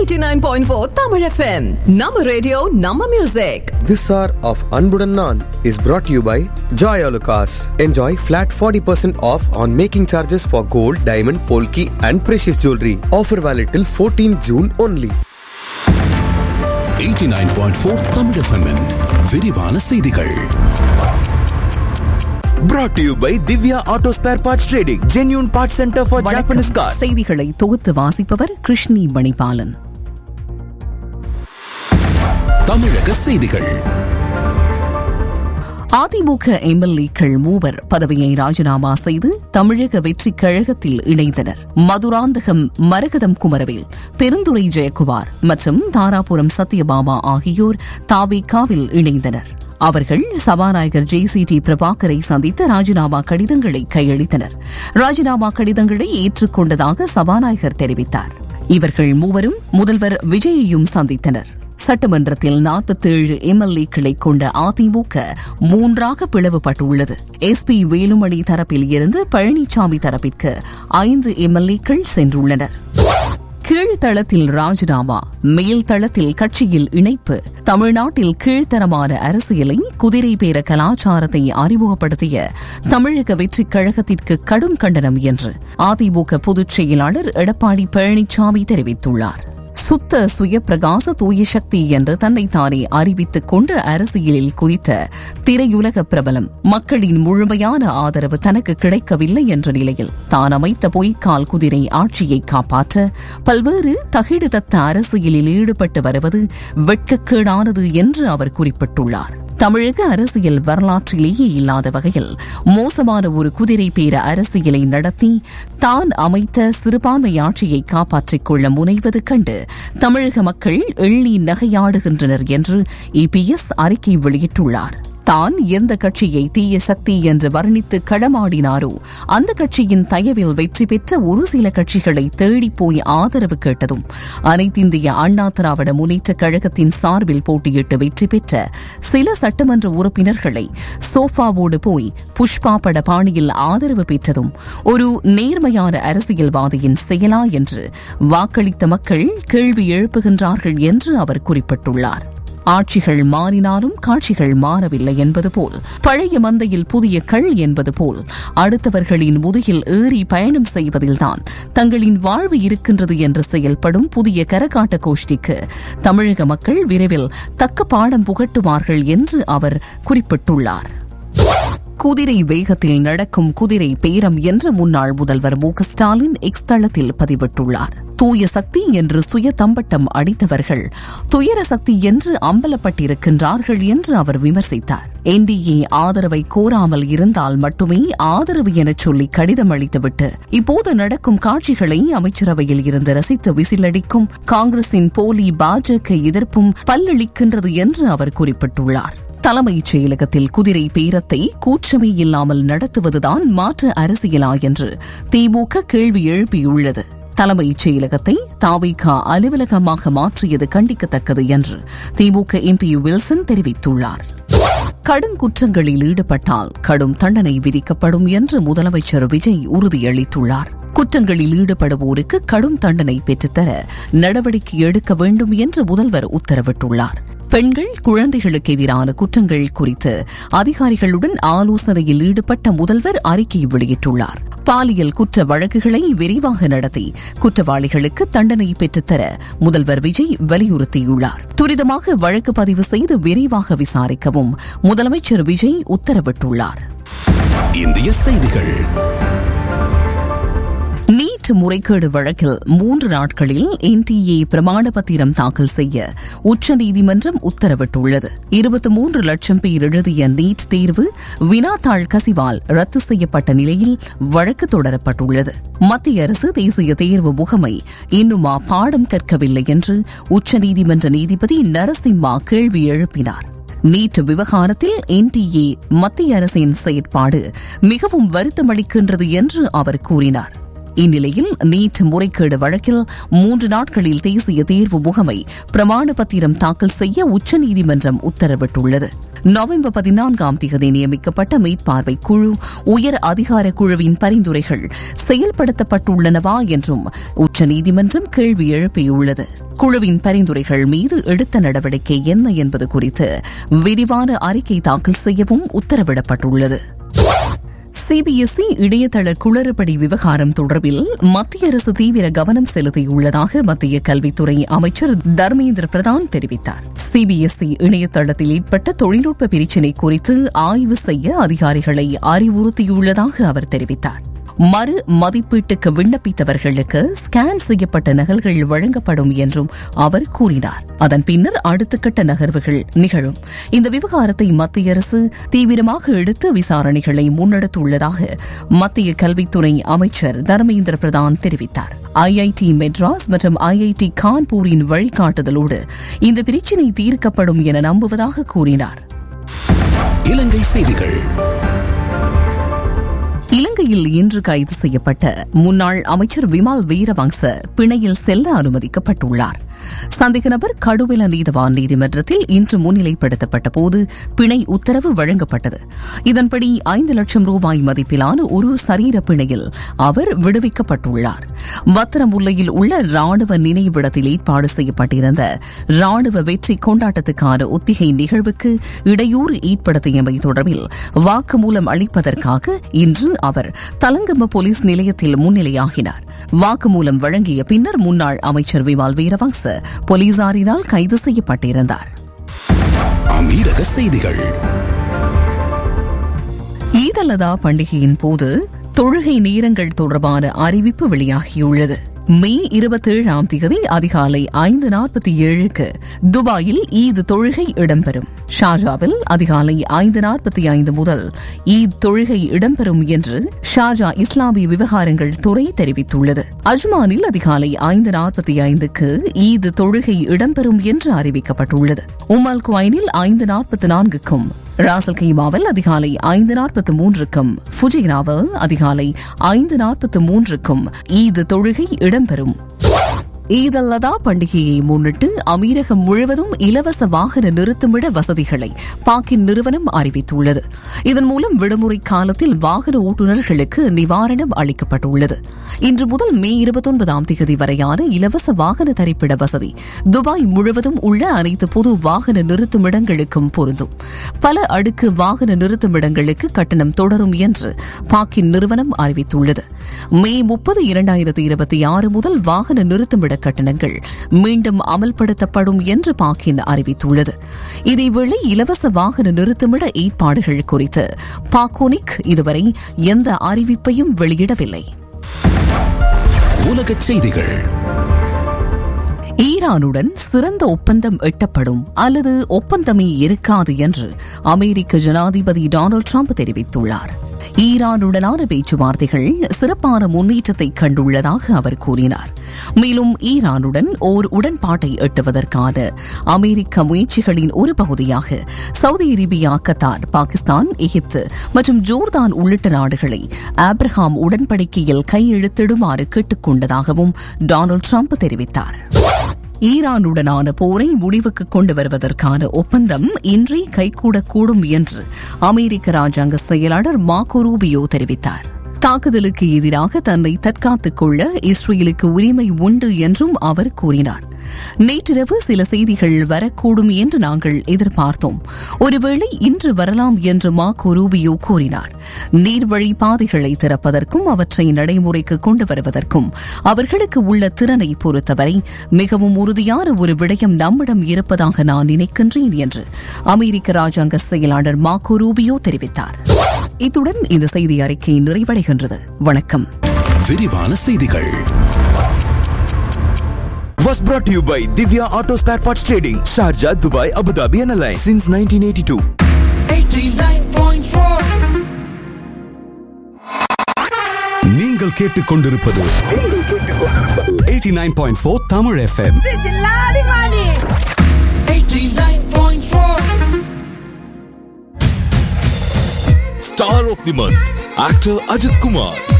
89.4 Tamil FM. Nama radio, Nama music. This hour of Anbudan Naan is brought to you by Joy Alucas. Enjoy flat 40% off on making charges for gold, diamond, polki and precious jewelry. Offer valid till 14 June only. 89.4 Tamil FM-இன் விரிவான செய்திகள் Brought to you by Divya Auto Spare Parts Trading, genuine parts center for Japanese cars. செய்திகளை தொகுத்து வாசிப்பவர் கிருஷ்ணி மணிபாலன் தமிழக செய்திகள் அதிமுக எம்எல்ஏக்கள் மூவர் பதவியை ராஜினாமா செய்து தமிழக வெற்றிக் கழகத்தில் இணைந்தனர் மதுராந்தகம் மரகதம் குமரவேல் பெருந்துரை ஜெயக்குமார் மற்றும் தாராபுரம் சத்யபாமா ஆகியோர் தாவேகாவில் இணைந்தனர் அவர்கள் சபாநாயகர் ஜே சி டி பிரபாகரை சந்தித்து ராஜினாமா கடிதங்களை கையளித்தனர் ராஜினாமா கடிதங்களை ஏற்றுக்கொண்டதாக சபாநாயகர் தெரிவித்தார் இவர்கள் மூவரும் முதல்வர் விஜயையும் சந்தித்தனர் சட்டமன்றத்தில் நாற்பத்தேழு எம்எல்ஏக்களை கொண்ட அதிமுக மூன்றாக பிளவுபட்டுள்ளது எஸ் பி வேலுமணி தரப்பில் இருந்து பழனிசாமி தரப்பிற்கு ஐந்து எம்எல்ஏக்கள் சென்றுள்ளனர் கீழ்த்தளத்தில் ராஜினாமா மேல்தளத்தில் கட்சியில் இணைப்பு தமிழ்நாட்டில் கீழ்த்தரமான அரசியலை குதிரை பேர கலாச்சாரத்தை அறிமுகப்படுத்திய தமிழக வெற்றிக் கழகத்திற்கு கடும் கண்டனம் என்று அதிமுக பொதுச் செயலாளர் எடப்பாடி பழனிசாமி தெரிவித்துள்ளார் சுத்த சுயப்பிரகாச தூய சக்தி என்று தன்னைத்தானே அறிவித்துக் கொண்டு அரசியலில் குதித்த திரையுலக பிரபலம் மக்களின் முழுமையான ஆதரவு தனக்கு கிடைக்கவில்லை என்ற நிலையில் தான் அமைத்த பொய்க்கால் குதிரை ஆட்சியை காப்பாற்ற பல்வேறு தகிடு தத்த அரசியலில் ஈடுபட்டு வருவது வெட்கக்கேடானது என்று அவர் குறிப்பிட்டுள்ளார் தமிழக அரசியல் வரலாற்றிலேயே இல்லாத வகையில் மோசமான ஒரு குதிரை பேர அரசியலை நடத்தி தான் அமைத்த சிறுபான்மை ஆட்சியை காப்பாற்றிக் கொள்ள முனைவது கண்டு தமிழக மக்கள் எள்ளி நகையாடுகின்றனர் என்று இபிஎஸ் அறிக்கை வெளியிட்டுள்ளார் தான் எந்த கட்சியை தீய சக்தி என்று வர்ணித்து களமாடினாரோ அந்த கட்சியின் தயவில் வெற்றி பெற்ற ஒரு சில கட்சிகளை தேடிப்போய் ஆதரவு கேட்டதும் அனைத்திந்திய அண்ணா திராவிட முன்னேற்றக் கழகத்தின் சார்பில் போட்டியிட்டு வெற்றி பெற்ற சில சட்டமன்ற உறுப்பினர்களை சோஃபாவோடு போய் புஷ்பா பட பாணியில் ஆதரவு பெற்றதும் ஒரு நேர்மையான அரசியல்வாதியின் செயலா என்று வாக்களித்த மக்கள் கேள்வி எழுப்புகின்றார்கள் என்று அவர் குறிப்பிட்டுள்ளார் ஆட்சிகள் மாறினாலும் காட்சிகள் மாறவில்லை என்பது போல் பழைய மந்தையில் புதிய கள் என்பது போல் அடுத்தவர்களின் முதுகில் ஏறி பயணம் செய்வதில்தான் தங்களின் வாழ்வு இருக்கின்றது என்று செயல்படும் புதிய கரகாட்ட கோஷ்டிக்கு தமிழக மக்கள் விரைவில் தக்க பாடம் புகட்டுவார்கள் என்று அவர் குறிப்பிட்டுள்ளார் குதிரை வேகத்தில் நடக்கும் குதிரை பேரம் என்று முன்னாள் முதல்வர் மு க ஸ்டாலின் எக்ஸ் தளத்தில் பதிவிட்டுள்ளார் தூய சக்தி என்று சுய தம்பட்டம் அடித்தவர்கள் துயர சக்தி என்று அம்பலப்பட்டிருக்கின்றார்கள் என்று அவர் விமர்சித்தார் என்டிஏ ஆதரவை கோராமல் இருந்தால் மட்டுமே ஆதரவு எனச் சொல்லி கடிதம் அளித்துவிட்டு இப்போது நடக்கும் காட்சிகளை அமைச்சரவையில் இருந்து ரசித்து விசிலடிக்கும் காங்கிரசின் போலி பாஜக எதிர்ப்பும் பல்லளிக்கின்றது என்று அவர் குறிப்பிட்டுள்ளார் தலைமைச் செயலகத்தில் குதிரை பேரத்தை கூச்சமே இல்லாமல் நடத்துவதுதான் மாற்று அரசியலா என்று திமுக கேள்வி எழுப்பியுள்ளது தலைமைச் செயலகத்தை தாவிகா அலுவலகமாக மாற்றியது கண்டிக்கத்தக்கது என்று திமுக எம்பி வில்சன் தெரிவித்துள்ளார் கடும் குற்றங்களில் ஈடுபட்டால் கடும் தண்டனை விதிக்கப்படும் என்று முதலமைச்சர் விஜய் உறுதியளித்துள்ளார் குற்றங்களில் ஈடுபடுவோருக்கு கடும் தண்டனை பெற்றுத்தர நடவடிக்கை எடுக்க வேண்டும் என்று முதல்வர் உத்தரவிட்டுள்ளார் பெண்கள் குழந்தைகளுக்கு எதிரான குற்றங்கள் குறித்து அதிகாரிகளுடன் ஆலோசனையில் ஈடுபட்ட முதல்வர் அறிக்கை வெளியிட்டுள்ளார் பாலியல் குற்ற வழக்குகளை விரைவாக நடத்தி குற்றவாளிகளுக்கு தண்டனை பெற்றுத்தர முதல்வர் விஜய் வலியுறுத்தியுள்ளார் துரிதமாக வழக்கு பதிவு செய்து விரைவாக விசாரிக்கவும் முதலமைச்சர் விஜய் உத்தரவிட்டுள்ளார் இந்திய செய்திகள் நீட் முறைகேடு வழக்கில் மூன்று நாட்களில் என்டிஏ பிரமாண பத்திரம் தாக்கல் செய்ய உச்சநீதிமன்றம் உத்தரவிட்டுள்ளது இருபத்தி மூன்று லட்சம் பேர் எழுதிய நீட் தேர்வு வினாத்தாள் கசிவால் ரத்து செய்யப்பட்ட நிலையில் வழக்கு தொடரப்பட்டுள்ளது மத்திய அரசு தேசிய தேர்வு முகமை இன்னுமா பாடம் கற்கவில்லை என்று உச்சநீதிமன்ற நீதிபதி நரசிம்மா கேள்வி எழுப்பினார் நீட் விவகாரத்தில் என்டிஏ மத்திய அரசின் செயற்பாடு மிகவும் வருத்தமளிக்கின்றது என்று அவர் கூறினார் இந்நிலையில் நீட் முறைகேடு வழக்கில் மூன்று நாட்களில் தேசிய தேர்வு முகமை பிரமாண பத்திரம் தாக்கல் செய்ய உச்சநீதிமன்றம் உத்தரவிட்டுள்ளது நவம்பர் பதினான்காம் தேதி நியமிக்கப்பட்ட மேற்பார்வை குழு உயர் அதிகார குழுவின் பரிந்துரைகள் செயல்படுத்தப்பட்டுள்ளனவா என்றும் உச்சநீதிமன்றம் கேள்வி எழுப்பியுள்ளது குழுவின் பரிந்துரைகள் மீது எடுத்த நடவடிக்கை என்ன என்பது குறித்து விரிவான அறிக்கை தாக்கல் செய்யவும் உத்தரவிடப்பட்டுள்ளது சிபிஎஸ்இ இணையதள குளறுபடி விவகாரம் தொடர்பில் மத்திய அரசு தீவிர கவனம் செலுத்தியுள்ளதாக மத்திய கல்வித்துறை அமைச்சர் தர்மேந்திர பிரதான் தெரிவித்தார் சிபிஎஸ்இ இணையதளத்தில் ஏற்பட்ட தொழில்நுட்ப பிரச்சினை குறித்து ஆய்வு செய்ய அதிகாரிகளை அறிவுறுத்தியுள்ளதாக அவர் தெரிவித்தார் மறு மதிப்பீட்டுக்கு விண்ணப்பித்தவர்களுக்கு ஸ்கேன் செய்யப்பட்ட நகல்கள் வழங்கப்படும் என்றும் அவர் கூறினார் அதன் பின்னர் அடுத்த கட்ட நகர்வுகள் நிகழும் இந்த விவகாரத்தை மத்திய அரசு தீவிரமாக எடுத்து விசாரணைகளை முன்னெடுத்துள்ளதாக மத்திய கல்வித்துறை அமைச்சர் தர்மேந்திர பிரதான் தெரிவித்தார் ஐஐடி மெட்ராஸ் மற்றும் ஐஐடி கான்பூரின் வழிகாட்டுதலோடு இந்த பிரச்சினை தீர்க்கப்படும் என நம்புவதாக கூறினார் இலங்கை செய்திகள் இலங்கையில் இன்று கைது செய்யப்பட்ட முன்னாள் அமைச்சர் விமால் வீரவங்ச பிணையில் செல்ல அனுமதிக்கப்பட்டுள்ளார் சந்தேக நபர் கடுவெல நீதவான் நீதிமன்றத்தில் இன்று முன்னிலைப்படுத்தப்பட்ட போது பிணை உத்தரவு வழங்கப்பட்டது இதன்படி ஐந்து லட்சம் ரூபாய் மதிப்பிலான ஒரு சரீர பிணையில் அவர் விடுவிக்கப்பட்டுள்ளார் வத்திரமுல்லையில் உள்ள ராணுவ நினைவிடத்தில் ஏற்பாடு செய்யப்பட்டிருந்த ராணுவ வெற்றி கொண்டாட்டத்துக்கான ஒத்திகை நிகழ்வுக்கு இடையூறு ஏற்படுத்தியமை தொடர்பில் வாக்குமூலம் அளிப்பதற்காக இன்று அவர் தலங்கம்ம போலீஸ் நிலையத்தில் முன்னிலையாகினார் வாக்குமூலம் வழங்கிய பின்னர் முன்னாள் அமைச்சர் விமால் வீரவங்ச போலீசாரினால் கைது செய்யப்பட்டிருந்தார் அமீரக செய்திகள் ஈதலதா பண்டிகையின் போது தொழுகை நேரங்கள் தொடர்பான அறிவிப்பு வெளியாகியுள்ளது மே இருபத்தேழாம் தேதி அதிகாலை ஐந்து நாற்பத்தி ஏழுக்கு துபாயில் ஈத் தொழுகை இடம்பெறும் ஷார்ஜாவில் அதிகாலை ஐந்து நாற்பத்தி ஐந்து முதல் ஈத் தொழுகை இடம்பெறும் என்று ஷார்ஜா இஸ்லாமிய விவகாரங்கள் துறை தெரிவித்துள்ளது அஜ்மானில் அதிகாலை ஐந்து நாற்பத்தி ஐந்துக்கு ஈத் தொழுகை இடம்பெறும் என்று அறிவிக்கப்பட்டுள்ளது உமல் குவைனில் ஐந்து நாற்பத்தி நான்குக்கும் ராசல் கைமாவில் அதிகாலை ஐந்து நாற்பத்து மூன்றுக்கும் ஃபுஜைராவில் அதிகாலை ஐந்து நாற்பத்து மூன்றுக்கும் ஈத் தொழுகை இடம்பெறும் ஈத் அல் அதா பண்டிகையை முன்னிட்டு அமீரகம் முழுவதும் இலவச வாகன நிறுத்துமிட வசதிகளை பாக்கின் நிறுவனம் அறிவித்துள்ளது இதன் மூலம் விடுமுறை காலத்தில் வாகன ஓட்டுநர்களுக்கு நிவாரணம் அளிக்கப்பட்டுள்ளது இன்று முதல் மே இருபத்தொன்பதாம் தேதி வரையான இலவச வாகன தரிப்பிட வசதி துபாய் முழுவதும் உள்ள அனைத்து பொது வாகன நிறுத்துமிடங்களுக்கும் பொருந்தும் பல அடுக்கு வாகன நிறுத்துமிடங்களுக்கு கட்டணம் தொடரும் என்று பாக்கின் நிறுவனம் அறிவித்துள்ளது மே முப்பது இரண்டாயிரத்தி இருபத்தி ஆறு முதல் வாகன நிறுத்துமிட கட்டணங்கள் மீண்டும் அமல்படுத்தப்படும் என்று பாக்கின் அறிவித்துள்ளது இதேவேளை இலவச வாகன நிறுத்துமிட ஏற்பாடுகள் குறித்து பாக்கோனிக் இதுவரை எந்த அறிவிப்பையும் வெளியிடவில்லை உலகச் செய்திகள் ஈரானுடன் சிறந்த ஒப்பந்தம் எட்டப்படும் அல்லது ஒப்பந்தமே இருக்காது என்று அமெரிக்க ஜனாதிபதி டொனால்டு ட்ரம்ப் தெரிவித்துள்ளார் ஈரானுடனான பேச்சுவார்த்தைகள் சிறப்பான முன்னேற்றத்தை கண்டுள்ளதாக அவர் கூறினார் மேலும் ஈரானுடன் ஓர் உடன்பாட்டை எட்டுவதற்கான அமெரிக்க முயற்சிகளின் ஒரு பகுதியாக சவுதி அரேபியா கத்தார் பாகிஸ்தான் எகிப்து மற்றும் ஜோர்தான் உள்ளிட்ட நாடுகளை ஆப்ரஹாம் உடன்படிக்கையில் கையெழுத்திடுமாறு கேட்டுக் கொண்டதாகவும் டொனால்டு ட்ரம்ப் தெரிவித்தார் ஈரானுடனான போரை முடிவுக்கு கொண்டு வருவதற்கான ஒப்பந்தம் இன்றே கைகூடக்கூடும் என்று அமெரிக்க ராஜாங்க செயலாளர் மார்கோ ரூபியோ தெரிவித்தார் தாக்குதலுக்கு எதிராக தன்னை தற்காத்துக் கொள்ள இஸ்ரேலுக்கு உரிமை உண்டு என்றும் அவர் கூறினார் நேற்றிரவு சில செய்திகள் வரக்கூடும் என்று நாங்கள் எதிர்பார்த்தோம் ஒருவேளை இன்று வரலாம் என்று மார்கோ ரூபியோ கூறினார் நீர்வழி பாதைகளை திறப்பதற்கும் அவற்றை நடைமுறைக்கு கொண்டு வருவதற்கும் அவர்களுக்கு உள்ள திறனை பொறுத்தவரை மிகவும் உறுதியான ஒரு விடயம் நம்மிடம் இருப்பதாக நான் நினைக்கின்றேன் என்று அமெரிக்க ராஜாங்க செயலாளர் மார்கோ ரூபியோ தெரிவித்தார் இத்துடன் இந்த செய்தி அறிக்கை நிறைவடைகின்றது வணக்கம் விரிவான செய்திகள் Was brought to you by Divya Auto Spare Parts Trading, Sharjah, Dubai, Abu Dhabi, and Alliance since 1982. நீங்கள் கேட்டுக்கொண்டிருப்பது eighty nine point four Tamil FM Star of the Month, actor Ajit Kumar.